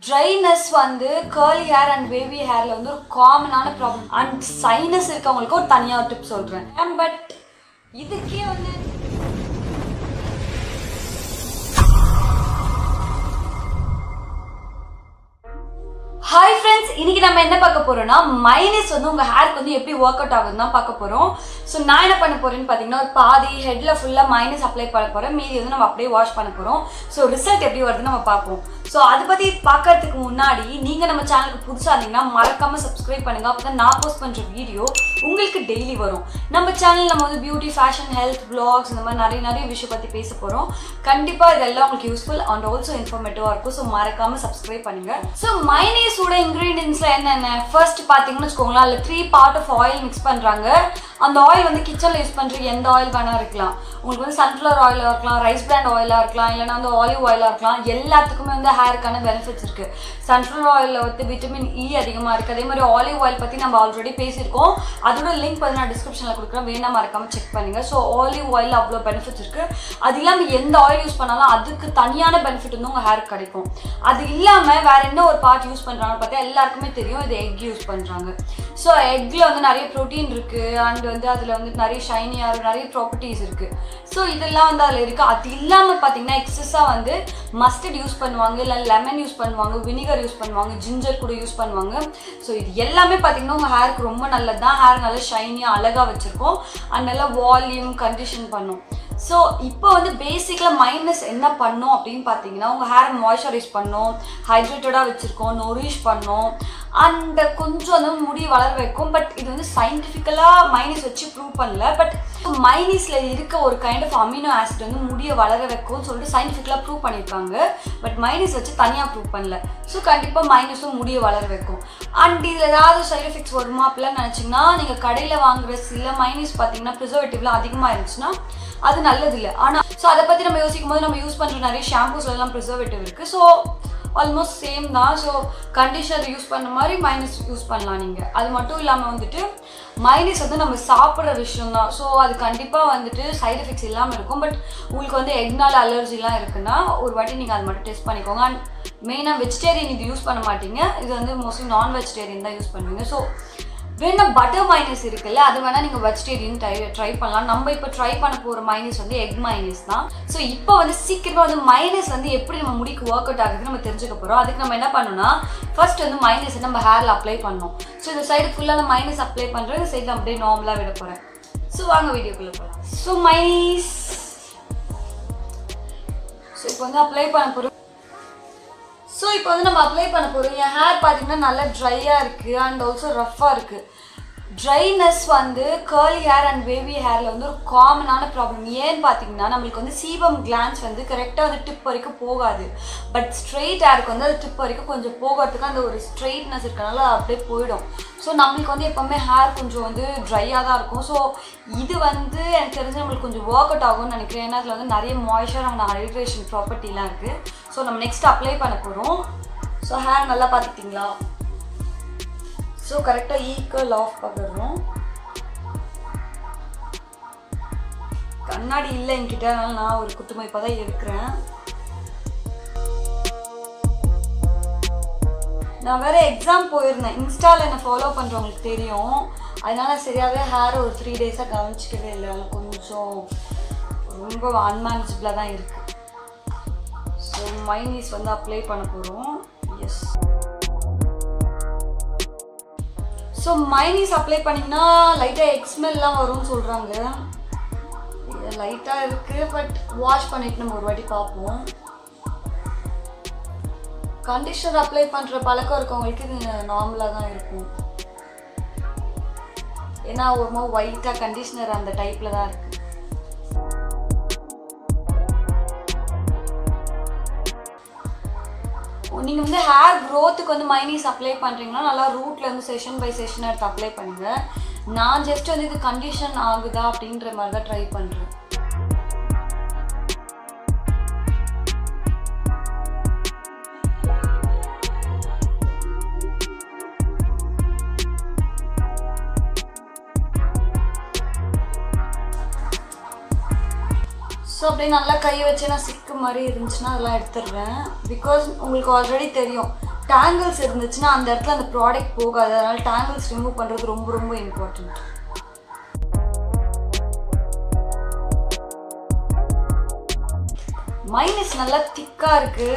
dryness வந்து curly hair and baby ஹேர்ல வந்து ஒரு காமனான ப்ராப்ளம் அண்ட் சைனஸ் இருக்கவங்களுக்கு ஒரு தனியாக டிப் சொல்கிறேன் பட் இதுக்கே வந்து ஹாய் ஃப்ரெண்ட்ஸ் இன்னைக்கு நம்ம என்ன பார்க்க போறோம்னா மைனஸ் வந்து உங்க ஹேருக்கு வந்து எப்படி ஒர்க் அவுட் ஆகுதுன்னு தான் பார்க்க போறோம் ஸோ நான் என்ன பண்ண போறேன்னு பார்த்தீங்கன்னா ஒரு பாதி ஹெட்ல ஃபுல்லா மைனஸ் அப்ளை பண்ண போறேன் மீதி வந்து நம்ம அப்படியே வாஷ் பண்ண போறோம் ஸோ ரிசல்ட் எப்படி வருதுன்னு நம்ம பார்ப்போம் ஸோ அதை பத்தி பார்க்கறதுக்கு முன்னாடி நீங்க நம்ம சேனலுக்கு புதுசா இருந்தீங்கன்னா மறக்காம சப்ஸ்கிரைப் பண்ணுங்க அப்பதான் நான் போஸ்ட் பண்ற வீடியோ உங்களுக்கு டெய்லி வரும் நம்ம சேனல் நம்ம வந்து பியூட்டி ஃபேஷன் ஹெல்த் பிளாக்ஸ் இந்த மாதிரி நிறைய நிறைய விஷயம் பத்தி பேச போறோம் கண்டிப்பா இதெல்லாம் உங்களுக்கு யூஸ்ஃபுல் அண்ட் ஆல்சோ இன்ஃபர்மேட்டிவா இருக்கும் ஸோ மறக்காம சப்ஸ்கிரைப் பண்ணுங்க ஸோ மைனேஸோட இன்க்ரீடியன்ஸ்ல என்னென்ன ஃபர்ஸ்ட் பார்த்தீங்கன்னு வச்சுக்கோங்களேன் அதில் three part of oil mix பண்றாங்க அந்த ஆயில் வந்து கிச்சனில் யூஸ் பண்ணுற எந்த ஆயில் வேணா இருக்கலாம் உங்களுக்கு வந்து சன்ஃப்ளவர் ஆயிலாக இருக்கலாம் ரைஸ் பிராண்ட் ஆயிலாக இருக்கலாம் இல்லைன்னா வந்து ஆலிவ் ஆயிலாக இருக்கலாம் எல்லாத்துக்குமே வந்து ஹேருக்கான பெனிஃபிட்ஸ் இருக்கு சன்ஃப்ளவர் ஆயிலில் வந்து விட்டமின் இ அதிகமாக இருக்குது அதே மாதிரி ஆலிவ் ஆயில் பற்றி நம்ம ஆல்ரெடி பேசியிருக்கோம் அதோட லிங்க் வந்து நான் டிஸ்கிரிப்ஷனில் கொடுக்குறேன் வேணா மறக்காம செக் பண்ணுங்க ஸோ ஆலிவ் ஆயில் அவ்வளோ பெனிஃபிட்ஸ் இருக்கு அது இல்லாமல் எந்த ஆயில் யூஸ் பண்ணாலும் அதுக்கு தனியான பெனிஃபிட் வந்து உங்கள் ஹேருக்கு கிடைக்கும் அது இல்லாமல் வேற என்ன ஒரு பார்ட் யூஸ் பண்ணுறாங்கன்னு பார்த்தா எல்லாருக்குமே தெரியும் இது எக் யூஸ் பண்ணுறாங்க ஸோ எக்கில் வந்து நிறைய ப்ரோட்டீன் இருக்குது அண்ட் வந்து அதில் வந்து நிறைய ஷைனியாக நிறைய ப்ராப்பர்ட்டிஸ் இருக்குது ஸோ இதெல்லாம் வந்து அதில் இருக்குது அது இல்லாமல் பார்த்தீங்கன்னா எக்ஸஸாக வந்து மஸ்டர்ட் யூஸ் பண்ணுவாங்க இல்லை லெமன் யூஸ் பண்ணுவாங்க வினிகர் யூஸ் பண்ணுவாங்க ஜிஞ்சர் கூட யூஸ் பண்ணுவாங்க ஸோ இது எல்லாமே பார்த்தீங்கன்னா உங்கள் ஹேருக்கு ரொம்ப நல்லது தான் ஹேர் நல்லா ஷைனியாக அழகாக வச்சுருக்கோம் அண்ட் நல்லா வால்யூம் கண்டிஷன் பண்ணும் ஸோ இப்போ வந்து பேசிக்கில் மைனஸ் என்ன பண்ணும் அப்படின்னு பார்த்தீங்கன்னா உங்கள் ஹேர் மாய்ஸ்சரைஸ் பண்ணும் ஹைட்ரேட்டடாக வச்சுருக்கோம் நொரிஷ் பண்ணும் அந்த கொஞ்சம் வந்து முடி வளர வைக்கும் பட் இது வந்து சயின்டிஃபிக்கலாக மைனஸ் வச்சு ப்ரூவ் பண்ணல பட் மைனஸில் இருக்க ஒரு கைண்ட் ஆஃப் அமினோ ஆசிட் வந்து முடியை வளர வைக்கும்னு சொல்லிட்டு சயின்டிஃபிக்கலாக ப்ரூவ் பண்ணியிருக்காங்க பட் மைனஸ் வச்சு தனியாக ப்ரூவ் பண்ணல ஸோ கண்டிப்பாக மைனஸும் முடியை வளர வைக்கும் அண்ட் இதில் ஏதாவது சைடு எஃபெக்ட்ஸ் வருமா அப்படிலாம் நினச்சிங்கன்னா நீங்கள் கடையில் வாங்குற சில மைனஸ் பார்த்தீங்கன்னா ப்ரிசர்வேட்டிவ்லாம் அதிகமாக இருந்துச்சுன்னா அது நல்லது இல்லை ஆனால் ஸோ அதை பற்றி நம்ம யோசிக்கும் போது நம்ம யூஸ் பண்ணுற நிறைய ஷாம்பூஸ்ல எல்லாம் ப்ரிசர்வேட்டிவ் இருக்குது ஸோ ஆல்மோஸ்ட் சேம் தான் ஸோ கண்டிஷனர் யூஸ் பண்ண மாதிரி மைனஸ் யூஸ் பண்ணலாம் நீங்கள் அது மட்டும் இல்லாமல் வந்துட்டு மைனஸ் வந்து நம்ம சாப்பிட்ற விஷயம் தான் ஸோ அது கண்டிப்பாக வந்துட்டு சைடு எஃபெக்ட்ஸ் இல்லாமல் இருக்கும் பட் உங்களுக்கு வந்து எக்னால் அலர்ஜிலாம் இருக்குன்னா ஒரு வாட்டி நீங்கள் அது மட்டும் டெஸ்ட் பண்ணிக்கோங்க அண்ட் மெயினாக வெஜிடேரியன் இது யூஸ் பண்ண மாட்டீங்க இது வந்து மோஸ்ட்லி நான் வெஜிடேரியன் தான் யூஸ் பண்ணுவீங்க ஸோ வேணா பட்டர் மைனஸ் இருக்குல்ல அது வேணா நீங்க வெஜிடேரியன் ட்ரை ட்ரை பண்ணலாம் நம்ம இப்போ ட்ரை பண்ண போற மைனஸ் வந்து எக் மைனஸ் தான் ஸோ இப்போ வந்து சீக்கிரமா வந்து மைனஸ் வந்து எப்படி நம்ம முடிக்கு ஒர்க் அவுட் ஆகுதுன்னு நம்ம தெரிஞ்சுக்க போறோம் அதுக்கு நம்ம என்ன பண்ணணும்னா ஃபர்ஸ்ட் வந்து மைனஸ் நம்ம ஹேர்ல அப்ளை பண்ணோம் ஸோ இந்த சைடு ஃபுல்லாக நான் மைனஸ் அப்ளை பண்றேன் இந்த சைடு அப்படியே நார்மலாக விட போறேன் ஸோ வாங்க வீடியோக்குள்ள போகலாம் ஸோ மைனஸ் ஸோ இப்போ வந்து அப்ளை பண்ண போறோம் ஸோ இப்போ வந்து நம்ம அப்ளை பண்ண போகிறோம் என் ஹேர் பார்த்தீங்கன்னா நல்லா ட்ரையாக இருக்குது அண்ட் ஆல்சோ ரஃப்பாக இருக்குது ட்ரைனஸ் வந்து கேர்லி ஹேர் அண்ட் பேபி ஹேரில் வந்து ஒரு காமனான ப்ராப்ளம் ஏன்னு பார்த்தீங்கன்னா நம்மளுக்கு வந்து சீபம் கிளான்ஸ் வந்து கரெக்டாக வந்து டிப் வரைக்கும் போகாது பட் ஸ்ட்ரெயிட் ஹேருக்கு வந்து அது டிப் வரைக்கும் கொஞ்சம் போகிறதுக்கு அந்த ஒரு ஸ்ட்ரெயிட்னஸ் இருக்கனால அது அப்படியே போயிடும் ஸோ நம்மளுக்கு வந்து எப்போவுமே ஹேர் கொஞ்சம் வந்து ட்ரையாக தான் இருக்கும் ஸோ இது வந்து எனக்கு தெரிஞ்சு நம்மளுக்கு கொஞ்சம் ஒர்க் அவுட் ஆகும்னு நினைக்கிறேன் ஏன்னா அதில் வந்து நிறைய மாய்ஸ்சர் அண்ட் ஹைட்ரேஷன் ப்ராப்பர்ட்டிலாம் இருக்குது ஸோ நம்ம நெக்ஸ்ட் அப்ளை பண்ண போகிறோம் ஸோ ஹேர் நல்லா பார்த்துக்கிட்டிங்களா ஸோ கரெக்டாக ஈக்குவல் ஆஃப் பண்ணிடுறோம் கண்ணாடி இல்லை என்கிட்ட அதனால நான் ஒரு குத்துமை இப்போ தான் எடுக்கிறேன் நான் வேற எக்ஸாம் போயிருந்தேன் இன்ஸ்டாவில் என்னை ஃபாலோ பண்ணுறவங்களுக்கு தெரியும் அதனால சரியாகவே ஹேர் ஒரு த்ரீ டேஸாக கவனிச்சிக்கவே இல்லை அது கொஞ்சம் ரொம்ப அன்மேனேஜபிளாக தான் இருக்குது ஸோ மைனீஸ் வந்து அப்ளை பண்ண போகிறோம் எஸ் ஸோ மைனீஸ் அப்ளை பண்ணிங்கன்னா லைட்டாக எக்ஸ்மெல்லாம் வரும்னு சொல்கிறாங்க இது லைட்டாக இருக்குது பட் வாஷ் பண்ணிட்டு நம்ம ஒரு வாட்டி பார்ப்போம் கண்டிஷனர் அப்ளை பண்ணுற பழக்கம் இருக்கவங்களுக்கு இது நார்மலாக தான் இருக்கும் ஏன்னா ஒரு மாதிரி ஒயிட்டாக கண்டிஷனர் அந்த டைப்பில் தான் இருக்குது நீங்கள் வந்து ஹேர் க்ரோத்துக்கு வந்து மைனீஸ் அப்ளை பண்ணுறீங்கன்னா நல்லா ரூட்ல இருந்து செஷன் பை செஷன் எடுத்து அப்ளை பண்ணுங்க நான் ஜஸ்ட் வந்து இது கண்டிஷன் ஆகுதா அப்படின்ற மாதிரி தான் ட்ரை பண்ணுறேன் ஸோ அப்படியே நல்லா கை வச்சு நான் சிக்கு மாதிரி இருந்துச்சுன்னா அதெல்லாம் எடுத்துடுறேன் பிகாஸ் உங்களுக்கு ஆல்ரெடி தெரியும் டேங்கிள்ஸ் இருந்துச்சுன்னா அந்த இடத்துல அந்த ப்ராடக்ட் போகாது அதனால டேங்கிள்ஸ் ரிமூவ் பண்ணுறது ரொம்ப ரொம்ப இம்பார்ட்டன்ட் மைனஸ் நல்லா திக்காக இருக்குது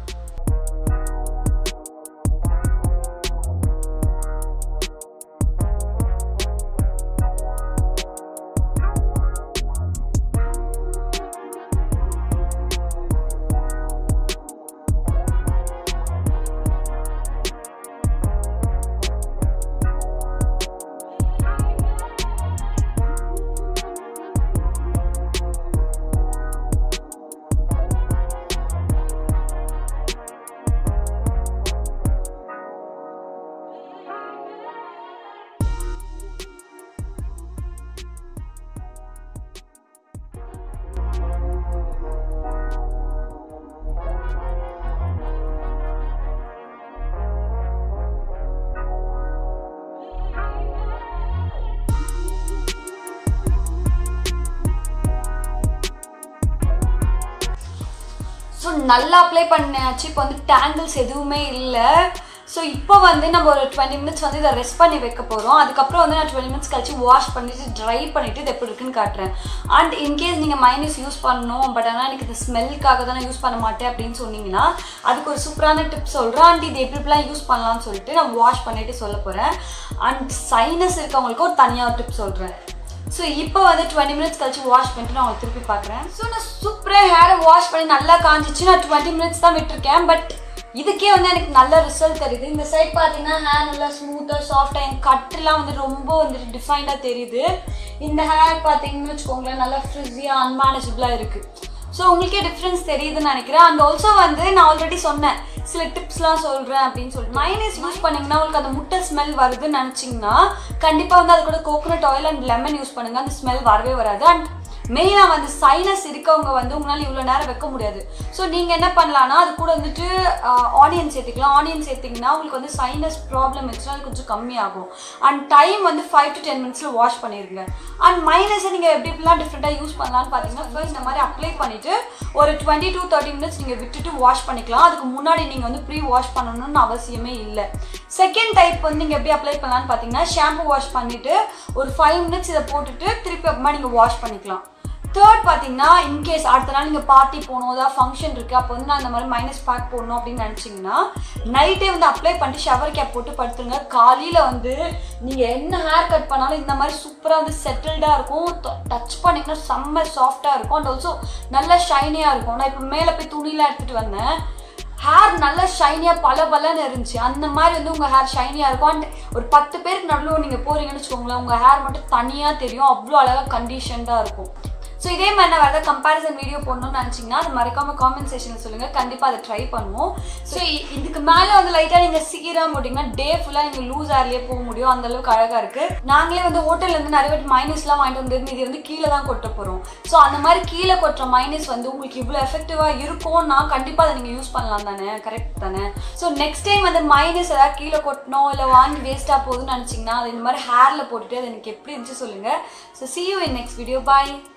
ஸோ நல்லா அப்ளை பண்ணியாச்சு இப்போ வந்து டேங்கிள்ஸ் எதுவுமே இல்லை ஸோ இப்போ வந்து நம்ம ஒரு டுவெண்ட்டி மினிட்ஸ் வந்து இதை ரெஸ்ட் பண்ணி வைக்க போகிறோம் அதுக்கப்புறம் வந்து நான் டுவெண்ட்டி மினிட்ஸ் கழிச்சு வாஷ் பண்ணிட்டு ட்ரை பண்ணிவிட்டு இது எப்படி இருக்குன்னு காட்டுறேன் அண்ட் இன்கேஸ் நீங்கள் மைனஸ் யூஸ் பண்ணணும் பட் ஆனால் எனக்கு இந்த ஸ்மெல்க்காக தான் நான் யூஸ் பண்ண மாட்டேன் அப்படின்னு சொன்னீங்கன்னா அதுக்கு ஒரு சூப்பரான டிப்ஸ் சொல்கிறேன் அண்ட் இது எப்படி எப்படிலாம் யூஸ் பண்ணலாம்னு சொல்லிட்டு நான் வாஷ் பண்ணிட்டு சொல்ல போகிறேன் அண்ட் சைனஸ் இருக்கவங்களுக்கு ஒரு தனியாக ஒரு டிப் சொல்கிறேன் ஸோ இப்போ வந்து டுவெண்ட்டி மினிட்ஸ் கழிச்சு வாஷ் பண்ணிட்டு நான் உங்களுக்கு திருப்பி பார்க்குறேன் ஸோ நான் சூப்பராக ஹேரை வாஷ் பண்ணி நல்லா காஞ்சிச்சு நான் டுவெண்ட்டி மினிட்ஸ் தான் விட்டுருக்கேன் பட் இதுக்கே வந்து எனக்கு நல்ல ரிசல்ட் தெரியுது இந்த சைட் பார்த்தீங்கன்னா ஹேர் நல்லா ஸ்மூத்தாக சாஃப்டாக என் கட்டுலாம் வந்து ரொம்ப வந்துட்டு டிஃபைண்டாக தெரியுது இந்த ஹேர் பார்த்தீங்கன்னு வச்சுக்கோங்களேன் நல்லா ஃப்ரிஸியாக அன்மேனேஜபிளாக இருக்குது ஸோ உங்களுக்கே டிஃப்ரென்ஸ் தெரியுதுன்னு நினைக்கிறேன் அண்ட் ஆல்சோ வந்து நான் ஆல்ரெடி சொன்னேன் சில டிப்ஸ்லாம் சொல்கிறேன் அப்படின்னு சொல்லிட்டு மைனஸ் யூஸ் பண்ணிங்கன்னா உங்களுக்கு அந்த முட்டை ஸ்மெல் வருதுன்னு நினச்சிங்கன்னா கண்டிப்பாக வந்து அது கூட coconut oil and lemon use பண்ணுங்கள் அந்த ஸ்மெல் வரவே வராது அண்ட் மெயினாக வந்து சைனஸ் இருக்கவங்க வந்து உங்களால் இவ்வளோ நேரம் வைக்க முடியாது ஸோ நீங்கள் என்ன பண்ணலான்னா அது கூட வந்துட்டு ஆனியன் சேர்த்துக்கலாம் ஆனியன் சேர்த்திங்கன்னா உங்களுக்கு வந்து சைனஸ் ப்ராப்ளம் இருந்துச்சுன்னா அது கொஞ்சம் கம்மியாகும் அண்ட் டைம் வந்து ஃபைவ் டு டென் மினிட்ஸில் வாஷ் பண்ணிடுங்க அண்ட் மைனஸை நீங்கள் எப்படி எப்படிலாம் டிஃப்ரெண்ட்டாக யூஸ் பண்ணலாம்னு பார்த்தீங்கன்னா ஃபர்ஸ்ட் இந்த மாதிரி அப்ளை பண்ணிவிட்டு ஒரு டுவெண்ட்டி டு தேர்ட்டி மினிட்ஸ் நீங்கள் விட்டுட்டு வாஷ் பண்ணிக்கலாம் அதுக்கு முன்னாடி நீங்கள் வந்து ப்ரீ வாஷ் பண்ணணும்னு அவசியமே இல்லை செகண்ட் டைப் வந்து நீங்கள் எப்படி அப்ளை பண்ணலாம்னு பார்த்தீங்கன்னா ஷாம்பு வாஷ் பண்ணிவிட்டு ஒரு ஃபைவ் மினிட்ஸ் இதை போட்டுட்டு திருப்பி அப்புறமா நீங்கள் வாஷ் பண்ணிக்கலாம் தேர்ட் பார்த்தீங்கன்னா இன்கேஸ் அடுத்த நாள் நீங்கள் பார்ட்டி போகணும் ஏதாவது ஃபங்க்ஷன் இருக்குது அப்போ வந்து நான் இந்த மாதிரி மைனஸ் பேக் போடணும் அப்படின்னு நினச்சிங்கன்னா நைட்டே வந்து அப்ளை பண்ணிட்டு ஷவர் கேப் போட்டு படுத்துருங்க காலையில் வந்து நீங்கள் என்ன ஹேர் கட் பண்ணாலும் இந்த மாதிரி சூப்பராக வந்து செட்டில்டாக இருக்கும் டச் பண்ணிங்கன்னா செம்ம சாஃப்டாக இருக்கும் அண்ட் ஆல்சோ நல்ல ஷைனியாக இருக்கும் நான் இப்போ மேலே போய் துணியெலாம் எடுத்துகிட்டு வந்தேன் ஹேர் நல்லா ஷைனியாக பல பலன்னு இருந்துச்சு அந்த மாதிரி வந்து உங்கள் ஹேர் ஷைனியாக இருக்கும் அண்ட் ஒரு பத்து பேருக்கு நடுவில் நீங்கள் போகிறீங்கன்னு வச்சுக்கோங்களேன் உங்கள் ஹேர் மட்டும் தனியாக தெரியும் அவ்வளோ அழகாக கண்டிஷன்டாக இருக்கும் ஸோ இதே மாதிரி நான் வேறு கம்பேரிசன் வீடியோ போடணும்னு நினச்சிங்கன்னா அது மறக்காமல் காமெண்ட் செஷனில் சொல்லுங்கள் கண்டிப்பாக அதை ட்ரை பண்ணுவோம் ஸோ இதுக்கு மேலே வந்து லைட்டாக நீங்கள் சீக்கிரம் போட்டிங்கன்னா டே ஃபுல்லாக நீங்கள் லூஸ் ஹேர்லேயே போக முடியும் அந்த அளவுக்கு அழகாக இருக்குது நாங்களே வந்து ஹோட்டல்லேருந்து நிறைய வாட்டி மைனஸ்லாம் வாங்கிட்டு வந்து இது வந்து கீழே தான் கொட்ட போகிறோம் ஸோ அந்த மாதிரி கீழே கொட்டுற மைனஸ் வந்து உங்களுக்கு இவ்வளோ எஃபெக்டிவாக இருக்கும்னா கண்டிப்பாக அதை நீங்கள் யூஸ் பண்ணலாம் தானே கரெக்ட் தானே ஸோ நெக்ஸ்ட் டைம் வந்து மைனஸ் ஏதாவது கீழே கொட்டணும் இல்லை வாங்கி வேஸ்ட்டாக போகுதுன்னு நினச்சிங்கன்னா அது இந்த மாதிரி ஹேரில் போட்டுட்டு அது எனக்கு எப்படி இருந்துச்சு சொல்லுங்கள் so see you in next video bye